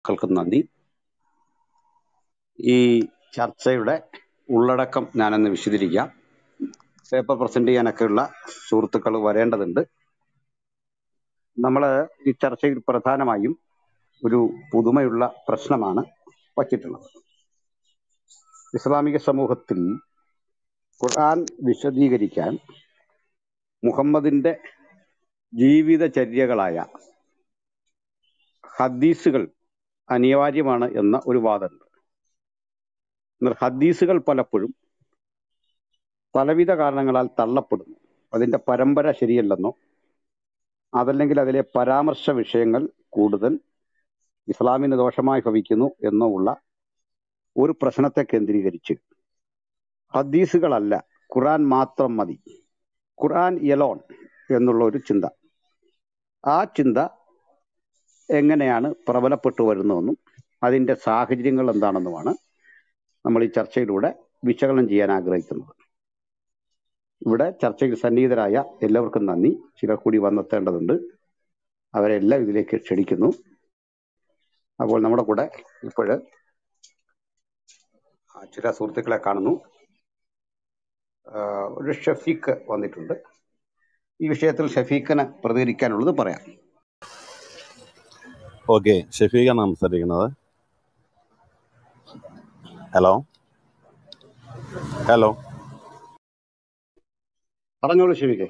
ശ്രോതാക്കൾക്കും നന്ദി ഈ ചർച്ചയുടെ ഉള്ളടക്കം ഞാനൊന്ന് വിശദീകരിക്കാം പേപ്പർ പ്രസന്റ് ചെയ്യാനൊക്കെയുള്ള സുഹൃത്തുക്കൾ വരേണ്ടതുണ്ട് നമ്മൾ ഈ ചർച്ചയിൽ പ്രധാനമായും ഒരു പുതുമയുള്ള പ്രശ്നമാണ് വച്ചിട്ടുള്ളത് ഇസ്ലാമിക സമൂഹത്തിൽ ഖുർആൻ വിശദീകരിക്കാൻ മുഹമ്മദിന്റെ ജീവിതചര്യകളായ ഹദീസുകൾ അനിവാര്യമാണ് എന്ന ഒരു വാദമുണ്ട് എന്നാൽ ഹദീസുകൾ പലപ്പോഴും പലവിധ കാരണങ്ങളാൽ തള്ളപ്പെടുന്നു അതിന്റെ പരമ്പര ശരിയല്ലെന്നോ അതല്ലെങ്കിൽ അതിലെ പരാമർശ വിഷയങ്ങൾ കൂടുതൽ ഇസ്ലാമിന് ദോഷമായി ഭവിക്കുന്നു എന്നോ ഉള്ള ഒരു പ്രശ്നത്തെ കേന്ദ്രീകരിച്ച് ഹദീസുകളല്ല ഖുർആൻ മാത്രം മതി ഖുർആൻ യലോൺ എന്നുള്ള ഒരു ചിന്ത ആ ചിന്ത എങ്ങനെയാണ് പ്രബലപ്പെട്ടു വരുന്നതെന്നും അതിന്റെ സാഹചര്യങ്ങൾ എന്താണെന്നുമാണ് നമ്മൾ ഈ ചർച്ചയിലൂടെ വിശകലനം ചെയ്യാൻ ആഗ്രഹിക്കുന്നത് ഇവിടെ ചർച്ചയിൽ സന്നിഹിതരായ എല്ലാവർക്കും നന്ദി ചിലർ കൂടി വന്നെത്തേണ്ടതുണ്ട് അവരെല്ലാം ഇതിലേക്ക് ക്ഷണിക്കുന്നു അപ്പോൾ നമ്മുടെ കൂടെ ഇപ്പോഴ് ചില സുഹൃത്തുക്കളെ കാണുന്നു ആഹ് ഒരു ഷഫീഖ് വന്നിട്ടുണ്ട് ഈ വിഷയത്തിൽ ഷഫീഖിന് പ്രതികരിക്കാനുള്ളത് പറയാം ഓക്കെ ഷെഫീഖാണ് സംസാരിക്കുന്നത് ഹലോ ഹലോ പറഞ്ഞോളൂ ഷഫീഖെ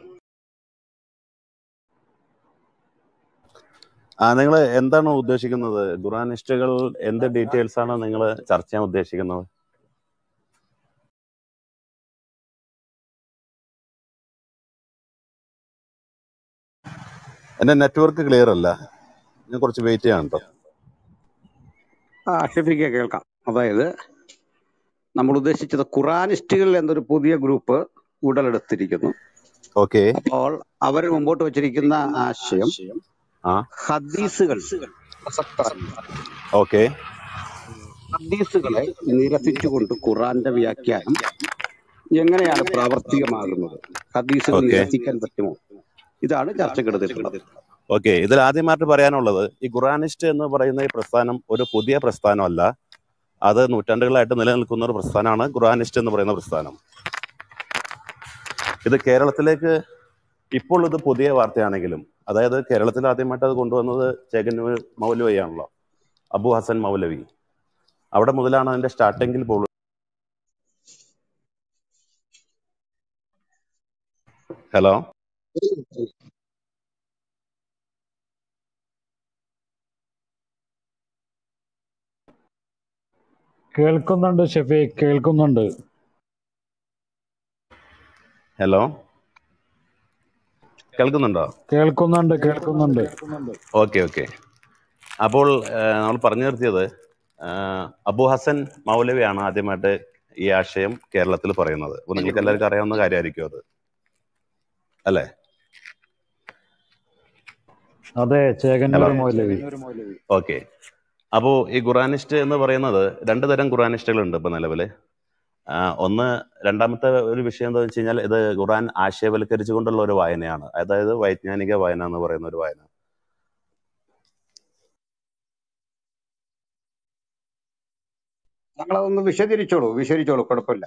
ആ നിങ്ങൾ എന്താണ് ഉദ്ദേശിക്കുന്നത് ഖുറാനിസ്റ്റുകൾ എന്ത് ഡീറ്റെയിൽസ് ആണ് നിങ്ങൾ ചർച്ച ചെയ്യാൻ ഉദ്ദേശിക്കുന്നത് എന്റെ നെറ്റ്വർക്ക് ക്ലിയർ അല്ല ഞാൻ കുറച്ച് വെയിറ്റ് ചെയ്യാൻ കേട്ടോ ആ ഷഫീഖെ കേൾക്കാം അതായത് നമ്മൾ ഉദ്ദേശിച്ചത് ഖുറാനിസ്റ്റുകൾ എന്നൊരു പുതിയ ഗ്രൂപ്പ് ഉടലെടുത്തിരിക്കുന്നു ഓക്കെ അപ്പോൾ അവർ മുമ്പോട്ട് വച്ചിരിക്കുന്ന ആശയം ആ ഹദീസുകൾ പ്രസക്തമല്ല ഓക്കെ ഹദീസുകളെ നിരസിച്ചുകൊണ്ട് ഖുറാന്റെ വ്യാഖ്യാനം എങ്ങനെയാണ് പ്രാവർത്തികമാകുന്നത് ഹദീസുകൾ ഓക്കെ നിരസിക്കാൻ പറ്റുമോ ഇതാണ് ചർച്ചക്കെടുത്തിട്ടുള്ളത് ഓക്കെ ഇതിൽ ആദ്യമായിട്ട് പറയാനുള്ളത് ഈ ഖുറാനിസ്റ്റ് എന്ന് പറയുന്ന ഈ പ്രസ്ഥാനം ഒരു പുതിയ പ്രസ്ഥാനമല്ല അത് നൂറ്റാണ്ടുകളായിട്ട് നിലനിൽക്കുന്ന ഒരു പ്രസ്ഥാനമാണ് ഖുറാനിസ്റ്റ് എന്ന് പറയുന്ന പ്രസ്ഥാനം ഇത് കേരളത്തിലേക്ക് ഇപ്പോൾ ഇത് പുതിയ വാർത്തയാണെങ്കിലും അതായത് കേരളത്തിൽ ആദ്യമായിട്ട് അത് കൊണ്ടുവന്നത് ചേകന്നൂർ മൗലവിയാണല്ലോ അബു ഹസൻ മൗലവി അവിടെ മുതലാണ് അതിന്റെ സ്റ്റാർട്ടിങ്ങിൽ പോലും ഹലോ കേൾക്കുന്നുണ്ട് ഷെഫീഖ് കേൾക്കുന്നുണ്ട് ഹലോ കേൾക്കുന്നുണ്ടോ കേൾക്കുന്നുണ്ട് കേൾക്കുന്നുണ്ട് ഓക്കെ ഓക്കെ അപ്പോൾ ഏഹ്, നമ്മൾ പറഞ്ഞു നിർത്തിയത് ഏഹ്, അബു ഹസൻ മൗലവിയാണ് ആദ്യമായിട്ട് ഈ ആശയം കേരളത്തിൽ പറയുന്നത് അപ്പോൾ നിങ്ങൾക്ക് എല്ലാവർക്കും അറിയാവുന്ന കാര്യമായിരിക്കും അത് അല്ലേ അതെ ഹലോ ചേകന്നൂർ മൗലവി ഓക്കെ അപ്പോൾ ഈ ഖുറാനിസ്റ്റ് എന്ന് പറയുന്നത് രണ്ട് തരം ഖുറാനിസ്റ്റുകളുണ്ട് ഇപ്പൊ നിലവിൽ ഒന്ന് രണ്ടാമത്തെ ഒരു വിഷയം എന്താ വെച്ച് കഴിഞ്ഞാൽ ഇത് ഖുറാൻ ആശയവൽക്കരിച്ചുകൊണ്ടുള്ള ഒരു വായനയാണ് അതായത് വൈജ്ഞാനിക വായന എന്ന് പറയുന്ന ഒരു വായന ഞങ്ങളതൊന്ന് വിശദീകരിച്ചോളൂ വിശദീകരിച്ചോളൂ കുഴപ്പമില്ല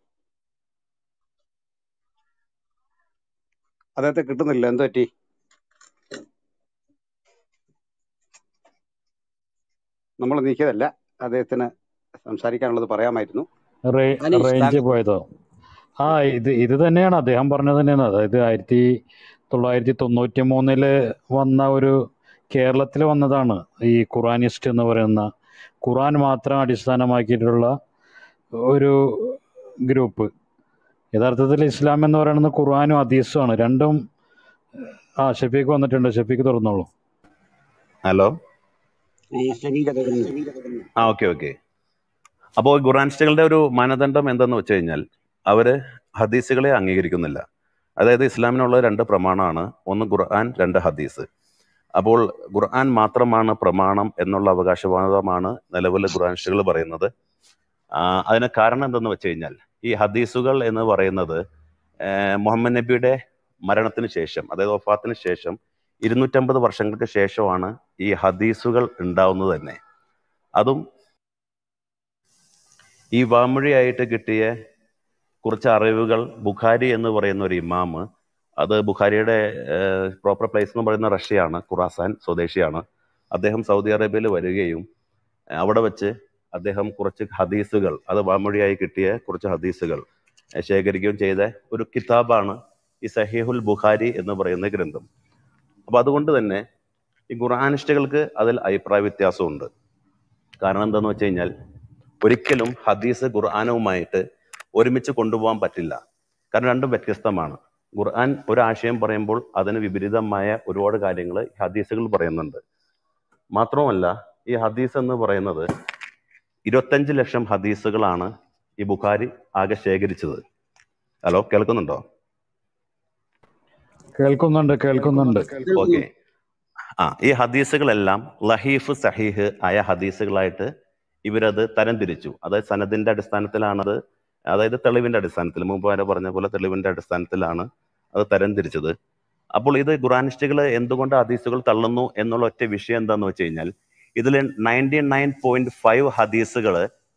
അദ്ദേഹത്തെ കിട്ടുന്നില്ല എന്ത് പറ്റി നമ്മൾ നീക്കിയതല്ല അദ്ദേഹത്തിന് സംസാരിക്കാനുള്ളത് പറയാമായിരുന്നു റേ- അനീഷ് റേഞ്ച് താങ്കൾ പോയതോ ആ ഇത് ഇത് തന്നെയാണ് അദ്ദേഹം പറഞ്ഞത് തന്നെയാണ് അതായത് ആയിരത്തി തൊള്ളായിരത്തി തൊണ്ണൂറ്റി മൂന്നില് വന്ന ഒരു കേരളത്തിൽ വന്നതാണ് ഈ ഖുറാനിസ്റ്റ് എന്ന് പറയുന്ന ഖുറാൻ മാത്രം അടിസ്ഥാനമാക്കിയിട്ടുള്ള ഒരു ഗ്രൂപ്പ് യഥാർത്ഥത്തിൽ ഇസ്ലാം എന്ന് പറയുന്നത് ഖുർആാനും ഹദീസുമാണ് രണ്ടും ആ ഷഫീഖ് വന്നിട്ടുണ്ട് ഷഫീഖ് തുറന്നോളൂ ഹലോ ഈ ഷഹീദ് അദ്ദേഹം ആ ഓക്കെ ഓക്കെ അപ്പോൾ ഖുറാനിസ്റ്റുകളുടെ ഒരു മാനദണ്ഡം എന്തെന്ന് വെച്ച് കഴിഞ്ഞാൽ അവര് ഹദീസുകളെ അംഗീകരിക്കുന്നില്ല അതായത് ഇസ്ലാമിനുള്ള രണ്ട് പ്രമാണമാണ് ഒന്ന് ഖുർആൻ രണ്ട് ഹദീസ് അപ്പോൾ ഖുർആൻ മാത്രമാണ് പ്രമാണം എന്നുള്ള അവകാശവാദമാണ് നിലവിൽ ഖുറാനിസ്റ്റുകൾ പറയുന്നത് ആ, അതിന് കാരണം എന്തെന്ന് വെച്ച് കഴിഞ്ഞാൽ ഈ ഹദീസുകൾ എന്ന് പറയുന്നത് ഏർ, മുഹമ്മദ് നബിയുടെ മരണത്തിന് ശേഷം അതായത് വഫാത്തിന് ശേഷം ഇരുന്നൂറ്റമ്പത് വർഷങ്ങൾക്ക് ശേഷമാണ് ഈ ഹദീസുകൾ ഉണ്ടാവുന്നത് തന്നെ അതും ഈ വാമൊഴിയായിട്ട് കിട്ടിയ കുറച്ച് അറിവുകൾ ബുഖാരി എന്ന് പറയുന്ന ഒരു ഇമാമ് അത് ബുഖാരിയുടെ പ്രോപ്പർ പ്ലേസ് എന്ന് പറയുന്ന റഷ്യയാണ് ഖുറാസാൻ സ്വദേശിയാണ് അദ്ദേഹം സൗദി അറേബ്യയിൽ വരികയും ഏഹ് അവിടെ വെച്ച് അദ്ദേഹം കുറച്ച് ഹദീസുകൾ അത് വാമൊഴിയായി കിട്ടിയ കുറച്ച് ഹദീസുകൾ ഏഹ് ശേഖരിക്കുകയും ചെയ്ത ഒരു കിതാബാണ് ഈ സഹീഹുൽ ബുഖാരി എന്ന് പറയുന്ന ഗ്രന്ഥം അപ്പൊ അതുകൊണ്ട് തന്നെ ഈ ഖുർആാനിസ്റ്റുകൾക്ക് അതിൽ അഭിപ്രായ വ്യത്യാസമുണ്ട് കാരണം എന്താന്ന് വെച്ച് കഴിഞ്ഞാൽ ഒരിക്കലും ഹദീസ് ഖുർആാനുമായിട്ട് ഒരുമിച്ച് കൊണ്ടുപോകാൻ പറ്റില്ല കാരണം രണ്ടും വ്യത്യസ്തമാണ് ഖുർആൻ ഒരു ആശയം പറയുമ്പോൾ അതിന് വിപരീതമായ ഒരുപാട് കാര്യങ്ങൾ ഹദീസുകൾ പറയുന്നുണ്ട് മാത്രമല്ല ഈ ഹദീസ് എന്ന് പറയുന്നത് ഇരുപത്തഞ്ച് ലക്ഷം ഹദീസുകളാണ് ഈ ബുഖാരി ആകെ ശേഖരിച്ചത് ഹലോ കേൾക്കുന്നുണ്ടോ കേൾക്കുന്നുണ്ട് കേൾക്കുന്നുണ്ട് ഓക്കെ ആ ഈ ഹദീസുകളെല്ലാം ലഹീഫ് സഹീഹ് ആയ ഹദീസുകളായിട്ട് ഇവരത് തരംതിരിച്ചു അതായത് സനദിന്റെ അടിസ്ഥാനത്തിലാണത് അതായത് തെളിവിന്റെ അടിസ്ഥാനത്തിൽ മുമ്പ് വരെ പറഞ്ഞ പോലെ തെളിവിന്റെ അടിസ്ഥാനത്തിലാണ് അത് തരംതിരിച്ചത് അപ്പോൾ ഇത് ഖുറാനിസ്റ്റുകൾ എന്തുകൊണ്ട് ഹദീസുകൾ തള്ളുന്നു എന്നുള്ള ഒറ്റ വിഷയം എന്താന്ന് വെച്ച് കഴിഞ്ഞാൽ ഇതിൽ നയൻറ്റി നയൻ പോയിന്റ് ഫൈവ് ഹദീസുകൾ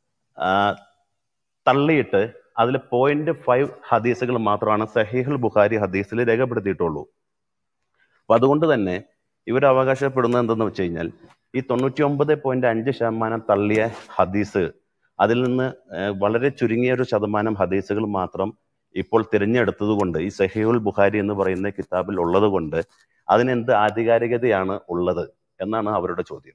തള്ളിയിട്ട് അതിൽ പോയിന്റ് ഫൈവ് ഹദീസുകൾ മാത്രമാണ് സഹീഹുൽ ബുഖാരി ഹദീസിൽ രേഖപ്പെടുത്തിയിട്ടുള്ളൂ അപ്പൊ അതുകൊണ്ട് തന്നെ ഇവർ അവകാശപ്പെടുന്നത് എന്തെന്ന് വെച്ച് കഴിഞ്ഞാൽ ഈ തൊണ്ണൂറ്റി ഒമ്പത് പോയിന്റ് അഞ്ച് ശതമാനം തള്ളിയ ഹദീസ് അതിൽ നിന്ന് ഏഹ്, വളരെ ചുരുങ്ങിയ ഒരു ശതമാനം ഹദീസുകൾ മാത്രം ഇപ്പോൾ തിരഞ്ഞെടുത്തത് കൊണ്ട് ഈ സഹീഹുൽ ബുഖാരി എന്ന് പറയുന്ന കിതാബിൽ ഉള്ളത് കൊണ്ട് അതിനെന്ത് ആധികാരികതയാണ് ഉള്ളത് എന്നാണ് അവരുടെ ചോദ്യം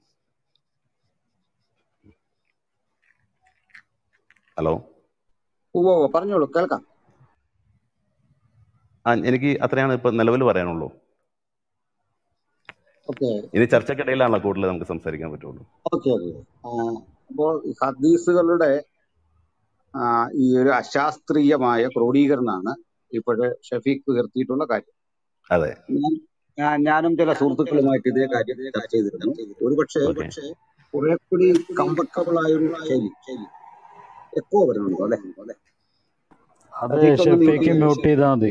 ഹലോ ഉവ്വ് ഉവ്വ് പറഞ്ഞോളൂ കേൾക്കാം ആ എനിക്ക് അത്രയാണ് ഇപ്പൊ നിലവിൽ പറയാനുള്ളൂ ഓക്കെ ഇനി ചർച്ചക്കിടയിലാണല്ലോ കൂടുതൽ നമുക്ക് സംസാരിക്കാൻ പറ്റുള്ളൂ ഓക്കെ ഓക്കെ അപ്പോൾ ഈ ഹദീസുകളുടെ ആ, ഈ ഒരു അശാസ്ത്രീയമായ ക്രോഡീകരണമാണ് ഇപ്പോഴ് ഷഫീഖ് ഉയർത്തിയിട്ടുള്ള കാര്യം അതെ ഞാൻ- ഞാൻ- ഞാനും ചില സുഹൃത്തുക്കളുമായിട്ട് ഇതേ കാര്യം ചർച്ച ചെയ്തിരുന്നു ഒരുപക്ഷെ ഓക്കെ കുറെ കൂടി കംഫർട്ടബിൾ ആയ ഒരു ശൈലി എക്കോ വരുന്നുണ്ടോ അല്ലെ അത് ഷഫീഖ് ഒന്ന് മ്യൂട്ട് ഷെഫിക്ക് ചെയ്യൂ മ്യൂട്ട് ചെയ്താൽ മതി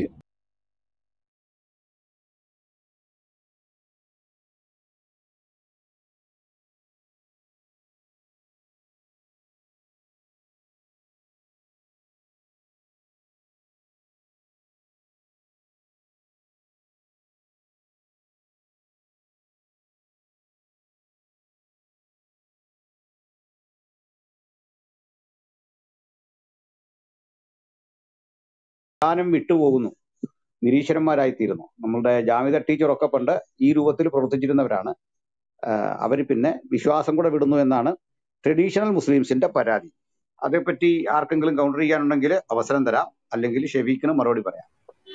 സ്ഥാനം വിട്ടുപോകുന്നു നിരീശ്വരന്മാരായിത്തീരുന്നു നമ്മളുടെ ജാമിത ടീച്ചറൊക്കെ പണ്ട് ഈ രൂപത്തിൽ പ്രവർത്തിച്ചിരുന്നവരാണ് അവർ പിന്നെ വിശ്വാസം കൂടെ വിടുന്നു എന്നാണ് ട്രഡീഷണൽ മുസ്ലിംസിന്റെ പരാതി അതേപ്പറ്റി ആർക്കെങ്കിലും കൗണ്ടർ ചെയ്യാനുണ്ടെങ്കിൽ അവസരം തരാം അല്ലെങ്കിൽ ഷെഫീഖിന് മറുപടി പറയാം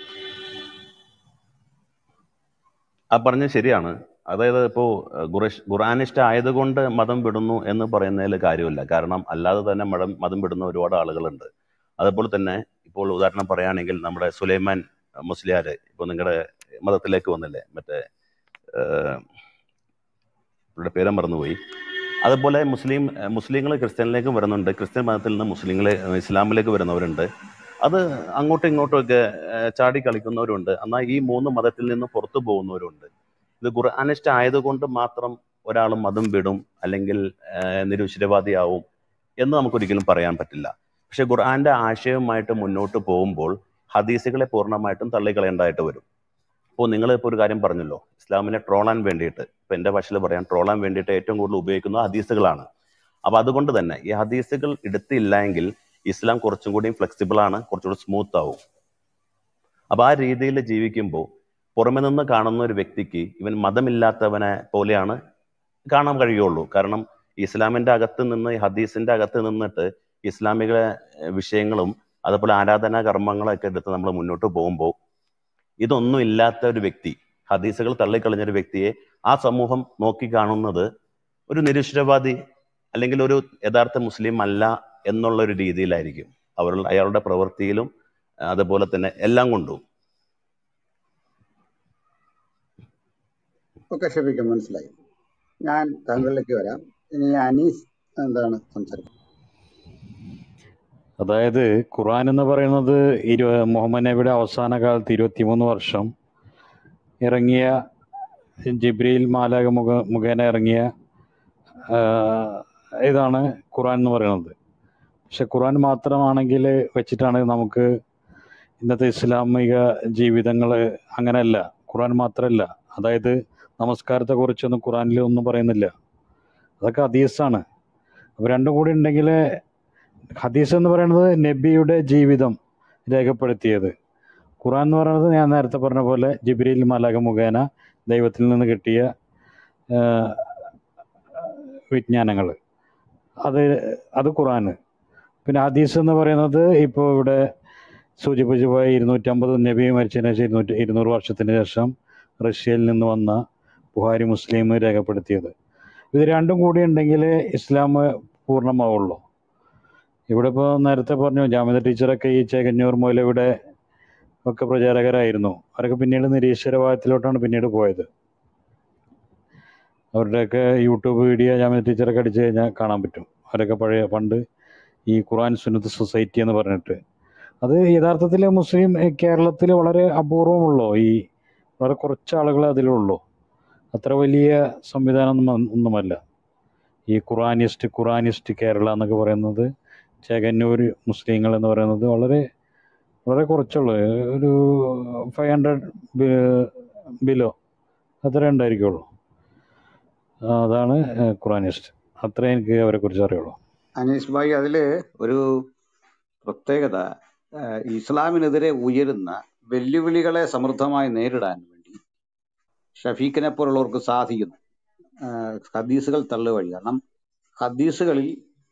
ആ പറഞ്ഞത് ശരിയാണ് അതായത് ഇപ്പോ ഏഹ്, ഖുറൈഷ് ഖുറാനിസ്റ്റ് ആയതുകൊണ്ട് മതം വിടുന്നു എന്ന് പറയുന്നതിൽ കാര്യമില്ല കാരണം അല്ലാതെ തന്നെ മതം മതം വിടുന്ന ഒരുപാട് ആളുകളുണ്ട് അതുപോലെ തന്നെ ഇപ്പോൾ ഉദാഹരണം പറയുകയാണെങ്കിൽ നമ്മുടെ സുലൈമാൻ മുസ്ലിയാര് ഇപ്പോൾ നിങ്ങളുടെ മതത്തിലേക്ക് വന്നില്ലേ മറ്റേ ഏഹ്, അവരുടെ പേരും മറന്നുപോയി അതുപോലെ മുസ്ലിം മുസ്ലിങ്ങൾ ക്രിസ്ത്യനിലേക്ക് വരുന്നുണ്ട് ക്രിസ്ത്യൻ മതത്തിൽ നിന്ന് മുസ്ലിങ്ങളെ ഇസ്ലാമിലേക്ക് വരുന്നവരുണ്ട് അത് അങ്ങോട്ടും ഇങ്ങോട്ടും ഒക്കെ ഏഹ്, ചാടി കളിക്കുന്നവരുണ്ട് എന്നാൽ ഈ മൂന്ന് മതത്തിൽ നിന്ന് പുറത്തു പോകുന്നവരുണ്ട് ഇത് ഖുർആാനിസ്റ്റ് ആയതുകൊണ്ട് മാത്രം ഒരാൾ മതം വിടും അല്ലെങ്കിൽ ഏഹ്, നിരീശ്വരവാദിയാവും എന്ന് നമുക്കൊരിക്കലും പറയാൻ പറ്റില്ല പക്ഷെ ഖുർആന്റെ ആശയവുമായിട്ട് മുന്നോട്ട് പോകുമ്പോൾ ഹദീസുകളെ പൂർണ്ണമായിട്ടും തള്ളിക്കളയേണ്ടതായിട്ട് വരും ഇപ്പോൾ നിങ്ങൾ ഇപ്പോൾ ഒരു കാര്യം പറഞ്ഞല്ലോ ഇസ്ലാമിനെ ട്രോളാൻ വേണ്ടിയിട്ട് ഇപ്പൊ എന്റെ ഭാഷയിൽ പറയാൻ ട്രോളാൻ വേണ്ടിയിട്ട് ഏറ്റവും കൂടുതൽ ഉപയോഗിക്കുന്നത് ഹദീസുകളാണ് അപ്പൊ അതുകൊണ്ട് തന്നെ ഈ ഹദീസുകൾ എടുത്തില്ല എങ്കിൽ ഇസ്ലാം കുറച്ചും കൂടി ഫ്ലെക്സിബിൾ ആണ് കുറച്ചുകൂടി സ്മൂത്ത് ആവും അപ്പൊ ആ രീതിയിൽ ജീവിക്കുമ്പോൾ പുറമെ നിന്ന് കാണുന്ന ഒരു വ്യക്തിക്ക് ഇവൻ മതമില്ലാത്തവനെ പോലെയാണ് കാണാൻ കഴിയുള്ളൂ കാരണം ഇസ്ലാമിന്റെ അകത്ത് നിന്ന് ഈ ഹദീസിന്റെ അകത്ത് നിന്നിട്ട് ഇസ്ലാമിക ഏഹ്, വിഷയങ്ങളും അതുപോലെ ആരാധനാ കർമ്മങ്ങളൊക്കെ എടുത്ത് നമ്മൾ മുന്നോട്ട് പോകുമ്പോൾ ഇതൊന്നും ഇല്ലാത്ത ഒരു വ്യക്തി ഹദീസുകൾ തള്ളിക്കളഞ്ഞ ഒരു വ്യക്തിയെ ആ സമൂഹം നോക്കി കാണുന്നത് ഒരു നിരീശ്വരവാദി അല്ലെങ്കിൽ ഒരു യഥാർത്ഥ മുസ്ലിം അല്ല എന്നുള്ള ഒരു രീതിയിലായിരിക്കും അവർ അയാളുടെ പ്രവൃത്തിയിലും അതുപോലെ തന്നെ എല്ലാം കൊണ്ടും ഓക്കെ ഷെഫീഖ് മനസ്സിലായി ഞാൻ താങ്കളിലേക്ക് വരാം ഇനി അനീസ് എന്താണ് സംസാരിക്കുന്നത് അതായത് ഖുർആൻ എന്ന് പറയുന്നത് ഇരു മുഹമ്മദ് നബിയുടെ അവസാന കാലത്ത് ഇരുപത്തിമൂന്ന് വർഷം ഇറങ്ങിയ ജിബ്രീൽ മാലാക മുഖ മുഖേന ഇറങ്ങിയ ആ, ഇതാണ് ഖുറാൻ എന്ന് പറയുന്നത് പക്ഷെ ഖുറാൻ മാത്രമാണെങ്കിൽ വെച്ചിട്ടാണ് നമുക്ക് ഇന്നത്തെ ഇസ്ലാമിക ജീവിതങ്ങൾ അങ്ങനെയല്ല ഖുറാൻ മാത്രമല്ല അതായത് നമസ്കാരത്തെ കുറിച്ചൊന്നും ഖുറാനിൽ ഒന്നും പറയുന്നില്ല അതൊക്കെ ഹദീസാണ് അപ്പോൾ രണ്ടും കൂടി ഉണ്ടെങ്കിൽ ഹദീസ് എന്ന് പറയുന്നത് നബിയുടെ ജീവിതം രേഖപ്പെടുത്തിയത് ഖുറാൻ എന്ന് പറയുന്നത് ഞാൻ നേരത്തെ പറഞ്ഞ പോലെ ജിബ്രീൽ മലക മുഖേന ദൈവത്തിൽ നിന്ന് കിട്ടിയ വിജ്ഞാനങ്ങൾ അത് അത് ഖുറാന് പിന്നെ ഹദീസ് എന്ന് പറയുന്നത് ഇപ്പോൾ ഇവിടെ സൂചിപ്പിച്ചു പോയ ഇരുന്നൂറ്റമ്പത് നബി മരിച്ചതിന് ശേഷം ഇരുന്നൂറ്റി ഇരുന്നൂറ് വർഷത്തിന് ശേഷം റഷ്യയിൽ നിന്ന് വന്ന ബുഹാരി മുസ്ലിം രേഖപ്പെടുത്തിയത് ഇത് രണ്ടും കൂടി ഉണ്ടെങ്കിൽ ഇസ്ലാം പൂർണ്ണമാവുള്ളൂ ഇവിടെ ഇപ്പോൾ നേരത്തെ പറഞ്ഞു ജാമ്യത ടീച്ചറൊക്കെ ഈ ചേകന്നൂർ മൗലവിടെ ഒക്കെ പ്രചാരകരായിരുന്നു അവരൊക്കെ പിന്നീട് നിരീശ്വരവാദത്തിലോട്ടാണ് പിന്നീട് പോയത് അവരുടെയൊക്കെ യൂട്യൂബ് വീഡിയോ ജാമ്യത ടീച്ചറൊക്കെ അടിച്ചു കഴിഞ്ഞാൽ കാണാൻ പറ്റും അവരൊക്കെ പഴയ പണ്ട് ഈ ഖുറാൻ സുന്നത്ത് സൊസൈറ്റി എന്ന് പറഞ്ഞിട്ട് അത് യഥാർത്ഥത്തിൽ മുസ്ലിം കേരളത്തിൽ വളരെ അപൂർവമുള്ളൂ ഈ വളരെ കുറച്ച് ആളുകളെ അതിലുള്ളൂ അത്ര വലിയ സംവിധാനം ഒന്നും ഒന്നുമല്ല ഈ ഖുറാനിസ്റ്റ് ഖുറാനിസ്റ്റ് കേരള എന്നൊക്കെ പറയുന്നത് ചേകന്നൂർ മുസ്ലിങ്ങൾ എന്ന് പറയുന്നത് വളരെ വളരെ കുറച്ചുള്ളൂ ഒരു ഫൈവ് ഹൺഡ്രഡ് ബിലോ അത്രേ ഉണ്ടായിരിക്കുള്ളൂ അതാണ് ഖുറാനിസ്റ്റ് അത്രേ എനിക്ക് അവരെ കുറിച്ച് അറിയുള്ളൂ അനീസ് ഭായി അതില് ഒരു പ്രത്യേകത ഏഹ് ഇസ്ലാമിനെതിരെ ഉയരുന്ന വെല്ലുവിളികളെ സമൃദ്ധമായി നേരിടാൻ വേണ്ടി ഷഫീഖിനെ പോലുള്ളവർക്ക് സാധിക്കുന്നു ഏഹ് ഹദീസുകൾ തള്ളുവഴി കാരണം ഹദീസുകളിൽ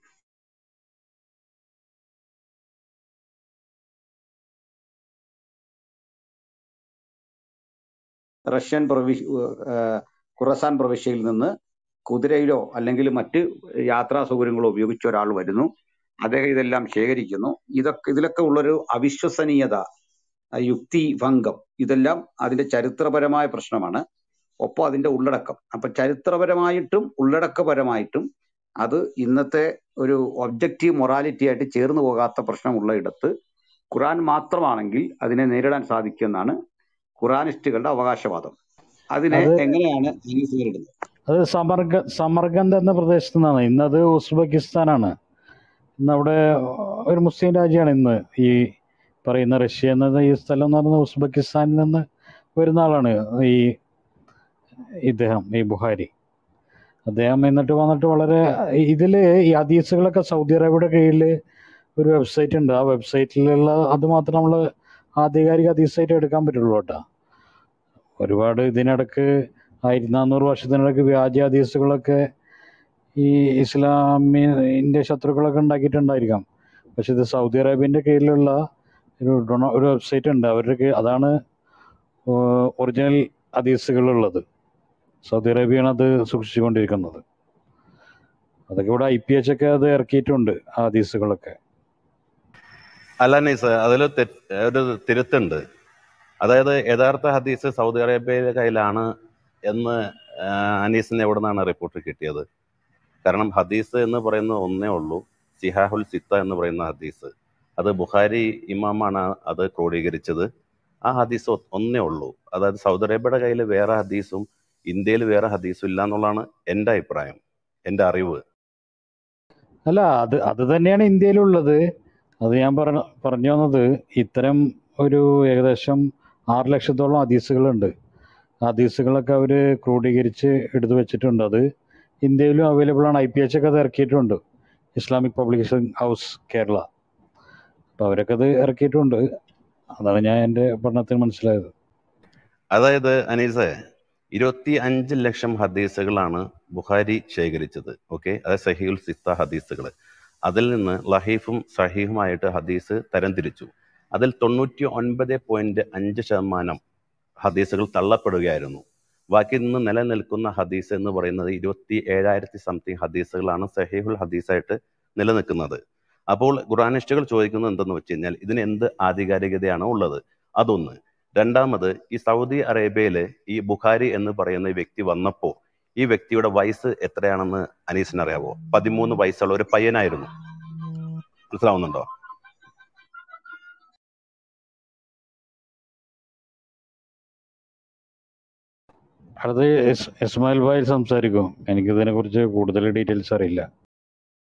റഷ്യൻ പ്രവിശ് ഏഹ് ഖുറസാൻ പ്രവിശ്യയിൽ നിന്ന് കുതിരയിലോ അല്ലെങ്കിൽ മറ്റ് യാത്രാ സൗകര്യങ്ങളോ ഉപയോഗിച്ച ഒരാൾ വരുന്നു അദ്ദേഹം ഇതെല്ലാം ശേഖരിക്കുന്നു ഇതൊക്കെ ഇതിലൊക്കെ ഉള്ളൊരു അവിശ്വസനീയത ആ യുക്തി ഭംഗം ഇതെല്ലാം അതിന്റെ ചരിത്രപരമായ പ്രശ്നമാണ് ഒപ്പം അതിന്റെ ഉള്ളടക്കം അപ്പൊ ചരിത്രപരമായിട്ടും ഉള്ളടക്കപരമായിട്ടും അത് ഇന്നത്തെ ഒരു ഒബ്ജക്റ്റീവ് മൊറാലിറ്റി ആയിട്ട് ചേർന്ന് പോകാത്ത പ്രശ്നമുള്ള ഇടത്ത് ഖുറാൻ മാത്രമാണെങ്കിൽ അതിനെ നേരിടാൻ സാധിക്കുമെന്നാണ് ഖുറാനിസ്റ്റുകളുടെ അവകാശവാദം അതിനെ അത് എങ്ങനെയാണ് അനീസ് നേരിടുന്നത് അത് സമർഗ സമർഗന്ധ എന്ന പ്രദേശത്ത് നിന്നാണ് ഇന്നത് ഉസ്ബെക്കിസ്ഥാനാണ് ഇന്ന് അവിടെ ഒരു മുസ്ലിം രാജ്യമാണ് ഇന്ന് ഈ പറയുന്ന റഷ്യ എന്നത് ഈ സ്ഥലം എന്ന് പറയുന്നത് ഉസ്ബെക്കിസ്ഥാനിൽ നിന്ന് വരുന്ന ആളാണ് ഈ ഇദ്ദേഹം ഈ ബുഹാരി അദ്ദേഹം എന്നിട്ട് വന്നിട്ട് വളരെ ഇതിൽ ഈ ഹദീസുകളൊക്കെ സൗദി അറേബ്യയുടെ കീഴിൽ ഒരു വെബ്സൈറ്റ് ഉണ്ട് ആ വെബ്സൈറ്റിലുള്ള അത് മാത്രം നമ്മൾ ആധികാരിക ഹദീസായിട്ട് എടുക്കാൻ പറ്റുള്ളൂ കേട്ടോ ഒരുപാട് ഇതിനിടക്ക് ആയിരത്തി നാനൂറ് വർഷത്തിനിടക്ക് വ്യാജ ഹദീസുകളൊക്കെ ഈ ഇസ്ലാമിൻ്റെ ശത്രുക്കളൊക്കെ ഉണ്ടാക്കിയിട്ടുണ്ടായിരിക്കാം പക്ഷെ ഇത് സൗദി അറേബ്യൻ്റെ കീഴിലുള്ള ഒരു ഡൊണ- ഒരു വെബ്സൈറ്റ് ഉണ്ട് അവരുടെ കീ- അതാണ് ഒറിജിനൽ ഹദീസുകളുള്ളത് സൗദി അറേബ്യയാണ് അത് സൂക്ഷിച്ചുകൊണ്ടിരിക്കുന്നത് അതൊക്കെ ഇവിടെ ഐ പി എച്ച് ഒക്കെ അത് ഇറക്കിയിട്ടുണ്ട് ആ ഹദീസുകളൊക്കെ അല്ല നൈസ് അതിൽ ഒരു തിരുത്തുണ്ട് അതായത് യഥാർത്ഥ ഹദീസ് സൗദി അറേബ്യയുടെ കയ്യിലാണ് എന്ന് ആ, അനീസിന് എവിടെ നിന്നാണ് റിപ്പോർട്ട് കിട്ടിയത് കാരണം ഹദീസ് എന്ന് പറയുന്ന ഒന്നേ ഉള്ളൂ സിഹാഹുൽ സിത്ത എന്ന് പറയുന്ന ഹദീസ് അത് ബുഖാരി ഇമാമാണ് അത് ക്രോഡീകരിച്ചത് ആ ഹദീസ് ഒ- ഒന്നേ ഉള്ളൂ അതായത് സൗദി അറേബ്യയുടെ കയ്യിൽ വേറെ ഹദീസും ഇന്ത്യയിൽ വേറെ ഹദീസും ഇല്ല എന്നുള്ളതാണ് എൻ്റെ അഭിപ്രായം എൻ്റെ അറിവ് അല്ല അത് അത് തന്നെയാണ് ഇന്ത്യയിലുള്ളത് അത് ഞാൻ പറഞ്ഞ പറഞ്ഞു വന്നത് ഇത്തരം ഒരു ഏകദേശം ആറ് ലക്ഷത്തോളം ഹദീസുകളുണ്ട് ഹദീസുകളൊക്കെ അവർ ക്രോഡീകരിച്ച് എടുത്തു വെച്ചിട്ടുണ്ട് അത് ഇന്ത്യയിലും അവൈലബിൾ ആണ് ഐ പി എച്ച് ഒക്കെ അത് ഇറക്കിയിട്ടുണ്ട് ഇസ്ലാമിക് പബ്ലിക്കേഷൻ ഹൗസ് കേരള അപ്പോൾ അവരൊക്കെ അത് ഇറക്കിയിട്ടുണ്ട് അതാണ് ഞാൻ എൻ്റെ പഠനത്തിൽ മനസ്സിലായത് അതായത് അനീസെ ഇരുപത്തി അഞ്ച് ലക്ഷം ഹദീസുകളാണ് ബുഖാരി ശേഖരിച്ചത് ഓക്കെ അതായത് സഹീൽ സിത്ത ഹദീസുകൾ അതിൽ നിന്ന് ലഹീഫും സഹീഫുമായിട്ട് ഹദീസ് തരംതിരിച്ചു അതിൽ തൊണ്ണൂറ്റി ഒൻപത് പോയിന്റ് അഞ്ച് ശതമാനം ഹദീസുകൾ തള്ളപ്പെടുകയായിരുന്നു ബാക്കി നിന്ന് നിലനിൽക്കുന്ന ഹദീസ് എന്ന് പറയുന്നത് ഇരുപത്തി ഏഴായിരത്തി സംതിങ് ഹദീസുകളാണ് സഹീഹുൽ ഹദീസായിട്ട് നിലനിൽക്കുന്നത് അപ്പോൾ ഖുറാനിസ്റ്റുകൾ ചോദിക്കുന്നത് എന്തെന്ന് വെച്ച് കഴിഞ്ഞാൽ ഇതിന് എന്ത് ആധികാരികതയാണ് ഉള്ളത് അതൊന്ന് രണ്ടാമത് ഈ സൗദി അറേബ്യയില് ഈ ബുഖാരി എന്ന് പറയുന്ന ഈ വ്യക്തി വന്നപ്പോൾ ഈ വ്യക്തിയുടെ വയസ്സ് എത്രയാണെന്ന് അനീസിന് അറിയാവോ പതിമൂന്ന് വയസ്സുള്ള ഒരു പയ്യനായിരുന്നു മനസ്സിലാവുന്നുണ്ടോ അത് ഇസ്- ഇസ്മായിൽ ഭായി സംസാരിക്കും എനിക്കിതിനെക്കുറിച്ച് കൂടുതൽ ഡീറ്റെയിൽസ് അറിയില്ല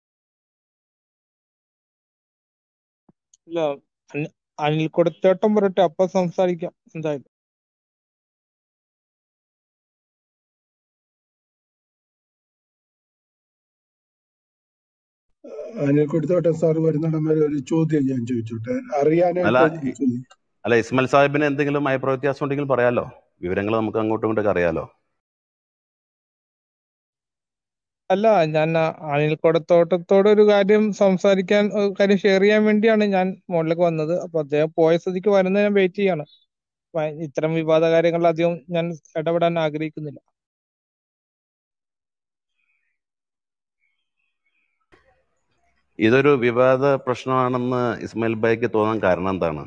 ഇല്ല അനി- അനിൽ കൊടുത്തേട്ടം വരട്ടെ അപ്പൊ സംസാരിക്കാം എന്തായാലും അതിനെ കൊടുത്തോട്ടെ സാർ വരുന്നിടം വരെ ഒരു ചോദ്യം ഞാൻ ചോദിച്ചോട്ടെ അറിയാനായിട്ട് അല്ല ഒരു ഇ- ചോദ്യം അല്ല ഇസ്മായിൽ സാഹിബിന് എന്തെങ്കിലും അഭിപ്രായ വ്യത്യാസം ഉണ്ടെങ്കിൽ പറയാലോ വിവരങ്ങൾ നമുക്ക് അങ്ങോട്ടും ഇങ്ങോട്ടൊക്കെ അറിയാലോ അല്ല ഞാൻ ആ അനിൽ കൊടുത്തോട്ടത്തോട് ഒരു കാര്യം സംസാരിക്കാൻ ഒരു കാര്യം ഷെയർ ചെയ്യാൻ വേണ്ടിയാണ് ഞാൻ മുകളിലേക്ക് വന്നത് അപ്പൊ അദ്ദേഹം പോയ സ്ഥിതിക്ക് വരുന്നത് ഞാൻ വെയിറ്റ് ചെയ്യാണ് അപ്പൊ ഇത്തരം വിവാദ കാര്യങ്ങളിൽ അധികം ഞാൻ ഇടപെടാൻ ആഗ്രഹിക്കുന്നില്ല ഇതൊരു വിവാദ പ്രശ്നമാണെന്ന് ഇസ്മായിൽ ഭായിക്ക് തോന്നാൻ കാരണം എന്താണ്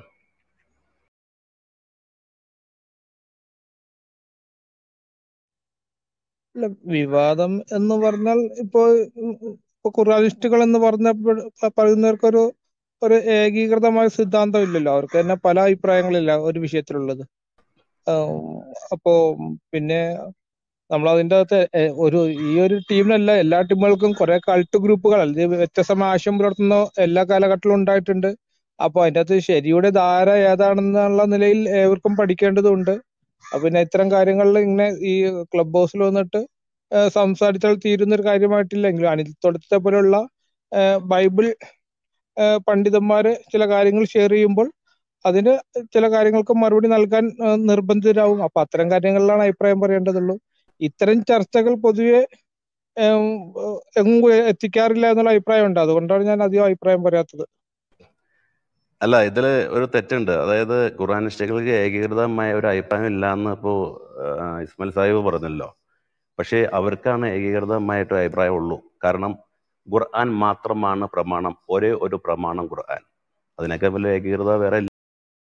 അല്ല വിവാദം എന്ന് പറഞ്ഞാൽ ഇപ്പോ ഉം, ഉം, ഇപ്പൊ ഖുറാനിസ്റ്റുകൾ എന്ന് പറഞ്ഞ പറയുന്നവർക്കൊരു ഒരു ഏകീകൃതമായ സിദ്ധാന്തം ഇല്ലല്ലോ അവർക്ക് തന്നെ പല അഭിപ്രായങ്ങളില്ല ഒരു വിഷയത്തിലുള്ളത് ആഹ് അപ്പോ പിന്നെ നമ്മൾ അതിന്റെ അകത്ത് എ- ഒരു ഈ ഒരു ടീമിനല്ല എല്ലാ ടീമുകൾക്കും കുറെ കൾട്ട് ഗ്രൂപ്പുകൾ അല്ലെങ്കിൽ വ്യത്യസ്തമായ ആശയം പുലർത്തുന്ന എല്ലാ കാലഘട്ടത്തിലും ഉണ്ടായിട്ടുണ്ട് അപ്പൊ അതിന്റെ അകത്ത് ശരിയുടെ ധാര ഏതാണെന്നുള്ള നിലയിൽ ഏവർക്കും പഠിക്കേണ്ടതുണ്ട് അപ്പൊ പിന്നെ ഇത്തരം കാര്യങ്ങളിൽ ഇങ്ങനെ ഈ ക്ലബ് ഹൗസിൽ വന്നിട്ട് ഏഹ് സംസാരിച്ചാൽ തീരുന്ന ഒരു കാര്യമായിട്ടില്ലെങ്കിലും അനിൽ തൊടുത്തെ പോലുള്ള ഏഹ് ബൈബിൾ ഏഹ് പണ്ഡിതന്മാര് ചില കാര്യങ്ങൾ ഷെയർ ചെയ്യുമ്പോൾ അതിന് ചില കാര്യങ്ങൾക്ക് മറുപടി നൽകാൻ ഏഹ് നിർബന്ധിതരാകും അപ്പൊ അത്തരം കാര്യങ്ങളിലാണ് അഭിപ്രായം പറയേണ്ടതുള്ളൂ ഇത്തരം ചർച്ചകൾ പൊതുവെ ഏം, ഏഹ് എങ്ങും എത്തിക്കാറില്ല എന്നുള്ള അഭിപ്രായമുണ്ട് അതുകൊണ്ടാണ് ഞാൻ അധികം അഭിപ്രായം പറയാത്തത് അല്ല ഇതിൽ ഒരു തെറ്റുണ്ട് അതായത് ഖുറാനിസ്റ്റുകൾക്ക് ഏകീകൃതമായ ഒരു അഭിപ്രായം ഇല്ല എന്ന് ഇപ്പോൾ ഇസ്മായിൽ സാഹിബ് പറഞ്ഞല്ലോ പക്ഷേ അവർക്കാണ് ഏകീകൃതമായിട്ട് അഭിപ്രായം ഉള്ളൂ കാരണം ഖുർആൻ മാത്രമാണ് പ്രമാണം ഒരേ ഒരു പ്രമാണം ഖുർആൻ അതിനൊക്കെ വലിയ ഏകീകൃത വേറെ ഇല്ല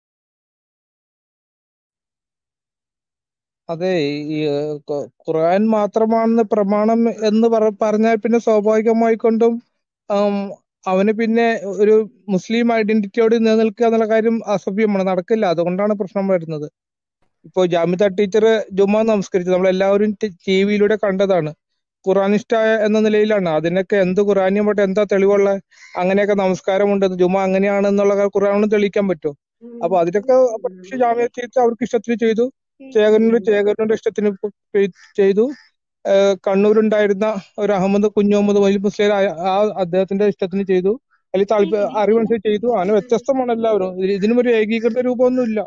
അതെ ഈ ഏഹ്, ഖു- ഖുർആൻ മാത്രമാണ് പ്രമാണം എന്ന് പറ പറഞ്ഞാൽ പിന്നെ സ്വാഭാവികമായിക്കൊണ്ടും ആം, അവന് പിന്നെ ഒരു മുസ്ലിം ഐഡന്റിറ്റിയോട് നിലനിൽക്കുക എന്നുള്ള കാര്യം അസഭ്യമാണ് നടക്കില്ല അതുകൊണ്ടാണ് പ്രശ്നം വരുന്നത് ഇപ്പോ ജാമിത ടീച്ചർ ജുമാ നമസ്കരിച്ചത് നമ്മളെല്ലാവരും ടി വിയിലൂടെ കണ്ടതാണ് ഖുറാനിസ്റ്റായ എന്ന നിലയിലാണ് അതിനൊക്കെ എന്ത് ഖുറാനിയുമായിട്ട് എന്താ തെളിവുള്ള അങ്ങനെയൊക്കെ നമസ്കാരമുണ്ട് ജുമാ അങ്ങനെയാണെന്നുള്ള ഖുറാനും തെളിയിക്കാൻ പറ്റുമോ അപ്പൊ അതിനൊക്കെ പക്ഷെ ജാമ്യ ടീച്ചർ അവർക്ക് ഇഷ്ടത്തിന് ചെയ്തു ചേകനൂർ ചേകനൂരിന്റെ ഇഷ്ടത്തിന് ഇപ്പൊ ചെയ്- ചെയ്തു ഏഹ് കണ്ണൂരുണ്ടായിരുന്ന ഒരു അഹമ്മദ് കുഞ്ഞഹമ്മദ് വലിയ മുസ്ലിം ആ അദ്ദേഹത്തിന്റെ ഇഷ്ടത്തിന് ചെയ്തു അല്ലെങ്കിൽ താല്പര്യ അറിവനുസരിച്ച് ചെയ്തു അങ്ങനെ വ്യത്യസ്തമാണ് എല്ലാവരും ഇതിന് ഇതിനും ഒരു ഏകീകൃത രൂപമൊന്നുമില്ല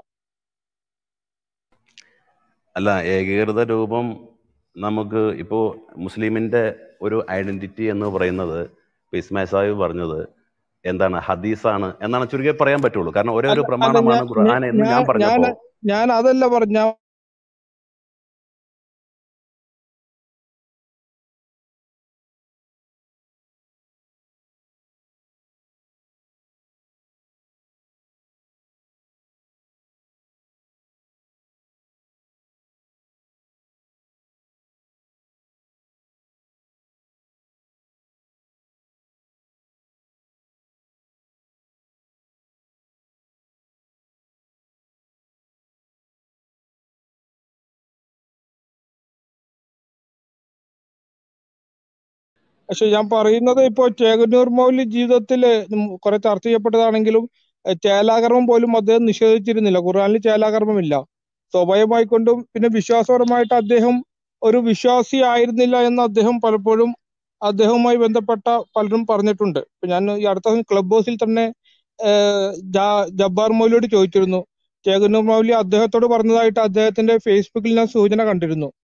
അല്ല ഏകീകൃത രൂപം നമുക്ക് ഇപ്പോൾ മുസ്ലിമിൻ്റെ ഒരു ഐഡന്റിറ്റി എന്ന് പറയുന്നത് ഇപ്പൊ ഇസ്മായിൽ സാഹിബ് പറഞ്ഞത് എന്താണ് ഹദീസാണ് എന്നാണ് ചുരുക്കി പറയാൻ പറ്റുള്ളൂ കാരണം ഒരേ ഒരു അല്ല അല്ല പ്രമാണമാണ് ഞാൻ ഖുർആൻ എന്ന് ഞാൻ ഞാൻ ഞാൻ പറഞ്ഞപ്പോൾ ഞാൻ അതല്ല പറഞ്ഞ പക്ഷെ ഞാൻ പറയുന്നത് ഇപ്പോ ചേകന്നൂർ മൗലി ജീവിതത്തില് കുറെ ചർച്ച ചെയ്യപ്പെട്ടതാണെങ്കിലും എഹ് ചേലാകർമ്മം പോലും അദ്ദേഹം നിഷേധിച്ചിരുന്നില്ല ഖുർആനിൽ ചേലാകർമ്മമില്ല സ്വാഭാവികമായിക്കൊണ്ടും പിന്നെ വിശ്വാസപരമായിട്ട് അദ്ദേഹം ഒരു വിശ്വാസി ആയിരുന്നില്ല എന്ന് അദ്ദേഹം പലപ്പോഴും അദ്ദേഹവുമായി ബന്ധപ്പെട്ട പലരും പറഞ്ഞിട്ടുണ്ട് ഇപ്പൊ ഞാൻ ഈ അടുത്ത ദിവസം ക്ലബ് ഹൗസിൽ തന്നെ ഏഹ് ജാ- ജബ്ബാർ മൗലിയോട് ചോദിച്ചിരുന്നു ചേകന്നൂർ മൗലി അദ്ദേഹത്തോട് പറഞ്ഞതായിട്ട് അദ്ദേഹത്തിന്റെ ഫേസ്ബുക്കിൽ ഞാൻ സൂചന കണ്ടിരുന്നു